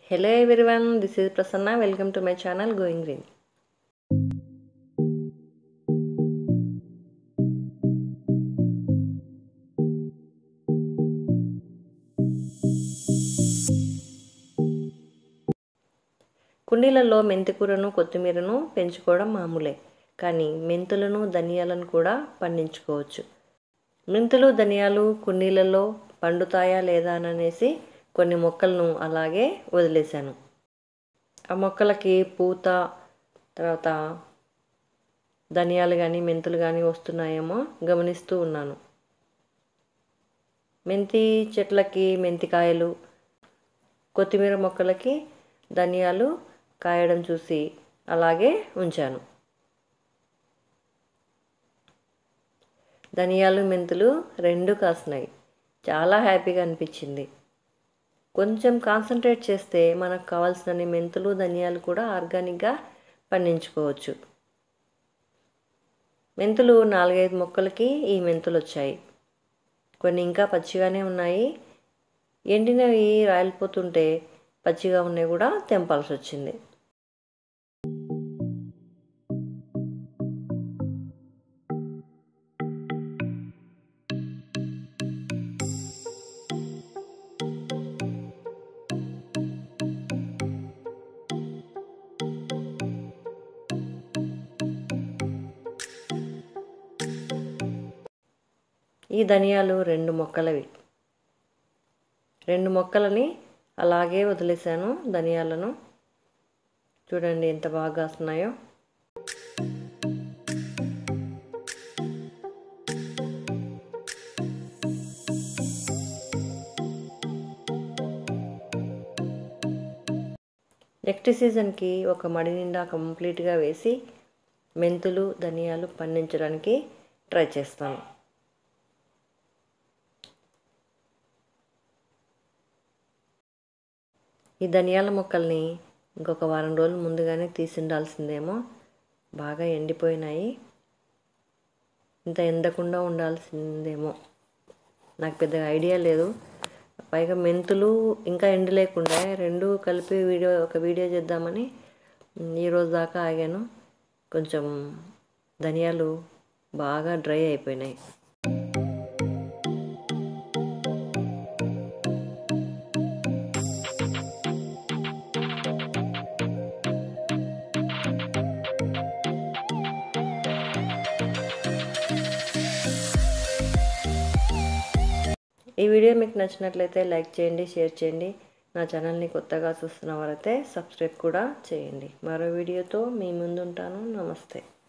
Hello everyone, this is Prasanna. Welcome to my channel Going Green. కుండీలలో మెంతికూరను కొత్తిమీరను పెంచుకోవడం మామూలే కానీ మెంతులను ధనియాలను కూడా పండించుకోవచ్చు మెంతులు ధనియాలు కుండీలలో పండుతాయా లేదా అని అనేసి కొన్ని మొక్కలను అలాగే వదిలేశాను ఆ మొక్కలకి పూత తర్వాత ధనియాలు కానీ మెంతులు కానీ వస్తున్నాయేమో గమనిస్తూ ఉన్నాను మెంతి చెట్లకి మెంతికాయలు కొత్తిమీర మొక్కలకి ధనియాలు కాయడం చూసి అలాగే ఉంచాను ధనియాలు మెంతులు రెండు కాసినాయి చాలా హ్యాపీగా అనిపించింది కొంచెం కాన్సన్ట్రేట్ చేస్తే మనకు కావాల్సిన మెంతులు ధనియాలు కూడా ఆర్గానిక్గా పండించుకోవచ్చు మెంతులు నాలుగైదు మొక్కలకి ఈ మెంతులు వచ్చాయి కొన్ని ఇంకా పచ్చిగానే ఉన్నాయి ఎండినవి రాలిపోతుంటే పచ్చిగా ఉన్నాయి కూడా తెంపాల్సి వచ్చింది ఈ ధనియాలు రెండు మొక్కలవి రెండు మొక్కలని అలాగే వదిలేశాను ధనియాలను చూడండి ఎంత బాగా వస్తున్నాయో నెక్స్ట్ సీజన్కి ఒక మడి నిండా కంప్లీట్గా వేసి మెంతులు ధనియాలు పండించడానికి ట్రై చేస్తాను ఈ ధనియాల మొక్కల్ని ఇంకొక వారం రోజులు ముందుగానే తీసి ఉండాల్సిందేమో బాగా ఎండిపోయినాయి ఇంత ఎండకుండా ఉండాల్సిందేమో నాకు పెద్దగా ఐడియా లేదు పైగా మెంతులు ఇంకా ఎండి లేకుండా రెండు కలిపి వీడియో ఒక వీడియో చేద్దామని ఈరోజు దాకా ఆగాను కొంచెం ధనియాలు బాగా డ్రై అయిపోయినాయి ఈ వీడియో మీకు నచ్చినట్లయితే లైక్ చేయండి షేర్ చేయండి నా ఛానల్ని కొత్తగా చూస్తున్న వారైతే సబ్స్క్రైబ్ కూడా చేయండి మరో వీడియోతో మీ ముందు ఉంటాను నమస్తే